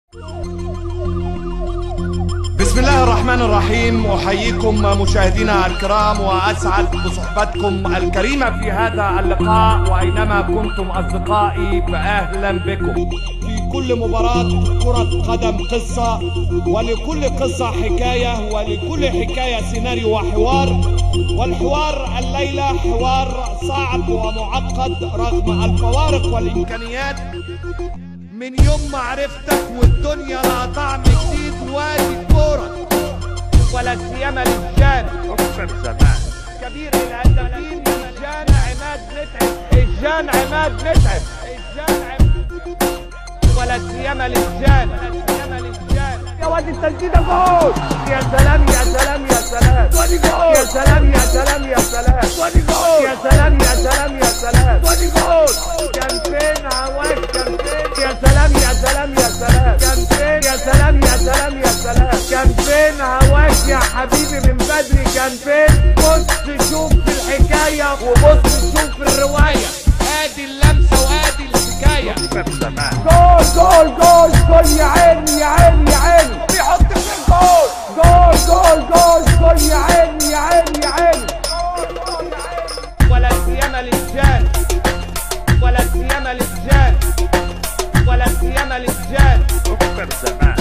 بسم الله الرحمن الرحيم احييكم مشاهدينا الكرام واسعد بصحبتكم الكريمه في هذا اللقاء واينما كنتم اصدقائي فاهلا بكم في كل مباراه كره قدم قصه ولكل قصه حكايه ولكل حكايه سيناريو وحوار والحوار الليله حوار صعب ومعقد رغم الفوارق والامكانيات من يوم ما عرفتك والدنيا لها طعم جديد وادي الكورة ولا سيما للجان حكم زمان كبير الهدافين الجان عماد متعب الجان عماد متعب الجان عماد ولا سيما للجان ولا سيما للجان يا واد التسديدة جول يا سلام يا سلام يا سلام وادي جول يا سلام يا سلام يا سلام وادي جول يا سلام يا سلام يا سلام وادي جول كان فين عواش كان فين يا سلام يا سلام يا سلام كان فين يا سلام يا سلام يا سلام كان فين هواك يا حبيبي من بدري كان فين بص شوف الحكاية وبص شوف الرواية ادي اللمسة وادي الحكاية حكم زمان جول جول جول جول يا عيني يا عيني يا عيني بيحط في الجول جول جول جول جول يا عيني يا عيني يا عيني ولا سيما للجان ولا سيما للجان ولا سيما للجان حكم زمان